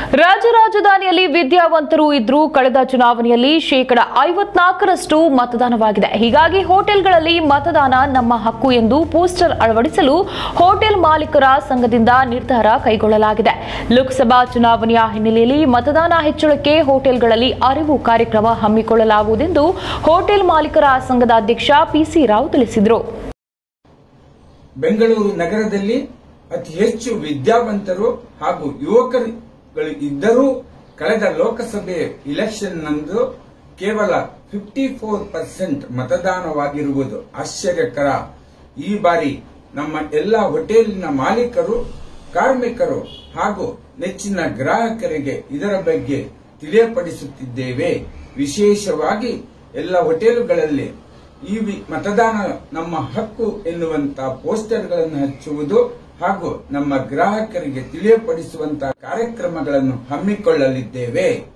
ರಾಜ್ಯ ರಾಜಧಾನಿಯಲ್ಲಿ ವಿದ್ಯಾವಂತರು ಇದ್ರೂ ಕಳೆದ ಚುನಾವಣೆಯಲ್ಲಿ ಶೇಕಡ ಐವತ್ನಾಲ್ಕರಷ್ಟು ಮತದಾನವಾಗಿದೆ ಹೀಗಾಗಿ ಹೋಟೆಲ್ಗಳಲ್ಲಿ ಮತದಾನ ನಮ್ಮ ಹಕ್ಕು ಎಂದು ಪೋಸ್ಟರ್ ಅಳವಡಿಸಲು ಹೋಟೆಲ್ ಮಾಲೀಕರ ಸಂಘದಿಂದ ನಿರ್ಧಾರ ಕೈಗೊಳ್ಳಲಾಗಿದೆ ಲೋಕಸಭಾ ಚುನಾವಣೆಯ ಹಿನ್ನೆಲೆಯಲ್ಲಿ ಮತದಾನ ಹೆಚ್ಚಳಕ್ಕೆ ಹೋಟೆಲ್ಗಳಲ್ಲಿ ಅರಿವು ಕಾರ್ಯಕ್ರಮ ಹಮ್ಮಿಕೊಳ್ಳಲಾಗುವುದೆಂದು ಹೋಟೆಲ್ ಮಾಲೀಕರ ಸಂಘದ ಅಧ್ಯಕ್ಷ ಪಿಸಿ ರಾವ್ ತಿಳಿಸಿದರು ಬೆಂಗಳೂರು ನಗರದಲ್ಲಿ ಅತಿ ಹೆಚ್ಚು ವಿದ್ಯಾವಂತರು ಹಾಗೂ ಯುವಕರು ಇದ್ದರೂ ಕಳೆದ ಲೋಕಸಭೆ ಇಲೆಕ್ಷನ್ ನಂದು ಕೇವಲ ಫಿಫ್ಟಿ ಫೋರ್ ಪರ್ಸೆಂಟ್ ಮತದಾನವಾಗಿರುವುದು ಆಶ್ಚರ್ಯಕರ ಈ ಬಾರಿ ನಮ್ಮ ಎಲ್ಲ ಹೋಟೆಲಿನ ಮಾಲೀಕರು ಕಾರ್ಮಿಕರು ಹಾಗೂ ನೆಚ್ಚಿನ ಗ್ರಾಹಕರಿಗೆ ಇದರ ಬಗ್ಗೆ ತಿಳಿಯಪಡಿಸುತ್ತಿದ್ದೇವೆ ವಿಶೇಷವಾಗಿ ಎಲ್ಲ ಹೋಟೆಲುಗಳಲ್ಲಿ ಈ ವಿ- ಮತದಾನ ನಮ್ಮ ಹಕ್ಕು ಎನ್ನುವಂತ ಪೋಸ್ಟರ್ಗಳನ್ನು ಹಚ್ಚುವುದು ಹಾಗೂ ನಮ್ಮ ಗ್ರಾಹಕರಿಗೆ ತಿಳಿಯಪಡಿಸುವಂತಹ ಕಾರ್ಯಕ್ರಮಗಳನ್ನು ಹಮ್ಮಿಕೊಳ್ಳಲಿದ್ದೇವೆ